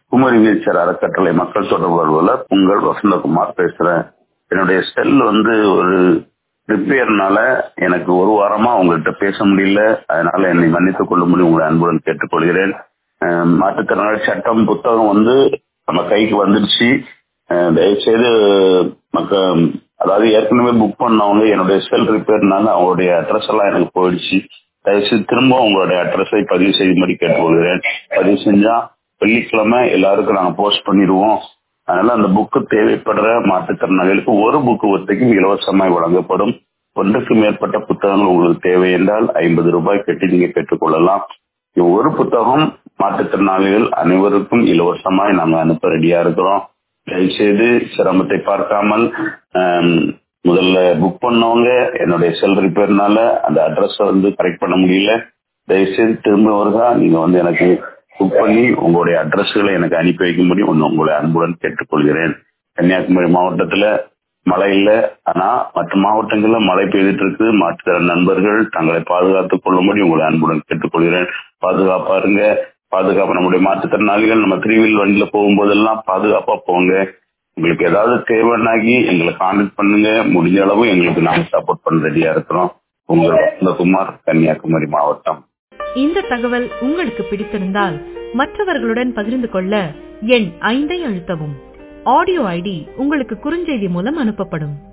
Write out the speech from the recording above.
குமரி வீச்சர் அறக்கட்டளை மக்கள் தொடர்பு அலுவலர் உங்கள் வசந்தகுமார் பேசுறேன் என்னுடைய செல் வந்து ஒரு ரிப்பேர்னால எனக்கு ஒரு வாரமா உங்கள்கிட்ட பேச முடியல அதனால என்னை மன்னித்துக் கொள்ளும்படி உங்களை அன்புடன் கேட்டுக்கொள்கிறேன் அஹ் மாற்றுத்திறனாளி சட்டம் புத்தகம் வந்து நம்ம கைக்கு வந்துடுச்சு அஹ் தயவுசெய்து மக்க அதாவது ஏற்கனவே புக் பண்ணவங்க என்னுடைய செல் ரிப்பேர்னால அவங்களுடைய அட்ரஸ் எல்லாம் எனக்கு போயிடுச்சு தயவுசெய்து திரும்ப உங்களுடைய அட்ரஸை பதிவு செய்யும்படி கேட்டுக்கொள்கிறேன் பதிவு செஞ்சா வெள்ளிக்கிழமை எல்லாருக்கும் நாங்க போஸ்ட் பண்ணிடுவோம் அதனால அந்த புக்கு தேவைப்படுற மாற்றுத்திறனாளிகளுக்கு ஒரு புக்கு ஒருத்தைக்கும் இலவசமாய் வழங்கப்படும் ஒன்றுக்கு மேற்பட்ட புத்தகங்கள் உங்களுக்கு தேவை என்றால் ஐம்பது ரூபாய் கட்டி நீங்க பெற்றுக்கொள்ளலாம் ஒரு புத்தகம் மாற்றுத்திறனாளிகள் அனைவருக்கும் இலவசமாய் நாங்க அனுப்ப ரெடியா இருக்கிறோம் தயவுசெய்து சிரமத்தை பார்க்காமல் ஆம், முதல்ல புக் பண்ணவங்க என்னுடைய செல் ரிப்பேர்னால அந்த அட்ரஸ் வந்து கரெக்ட் பண்ண முடியல தயவுசெய்து திரும்ப வருகா நீங்க வந்து எனக்கு புக் பண்ணி உங்களுடைய அட்ரஸ்களை எனக்கு அனுப்பி வைக்கும்படி ஒன்று உங்களை அன்புடன் கேட்டுக்கொள்கிறேன் கன்னியாகுமரி மாவட்டத்துல மழை இல்லை ஆனா மற்ற மாவட்டங்கள்ல மழை பெய்துட்டு இருக்கு மாற்றுத்திறன் நண்பர்கள் தங்களை பாதுகாத்துக் கொள்ளும்படி உங்களை அன்புடன் கேட்டுக்கொள்கிறேன் பாதுகாப்பா இருங்க பாதுகாப்பு நம்முடைய மாற்றுத்திறனாளிகள் நம்ம த்ரீவீல் வண்டியில போகும்போதெல்லாம் பாதுகாப்பா போங்க உங்களுக்கு ஏதாவது தேவைன்னாகி எங்களை கான்டாக்ட் பண்ணுங்க முடிஞ்ச அளவு எங்களுக்கு நாங்க சப்போர்ட் பண்ண ரெடியா இருக்கிறோம் உங்கள் வசந்தகுமார் கன்னியாகுமரி மாவட்டம் இந்த தகவல் உங்களுக்கு பிடித்திருந்தால் மற்றவர்களுடன் பகிர்ந்து கொள்ள எண் ஐந்தை அழுத்தவும் ஆடியோ ஐடி உங்களுக்கு குறுஞ்செய்தி மூலம் அனுப்பப்படும்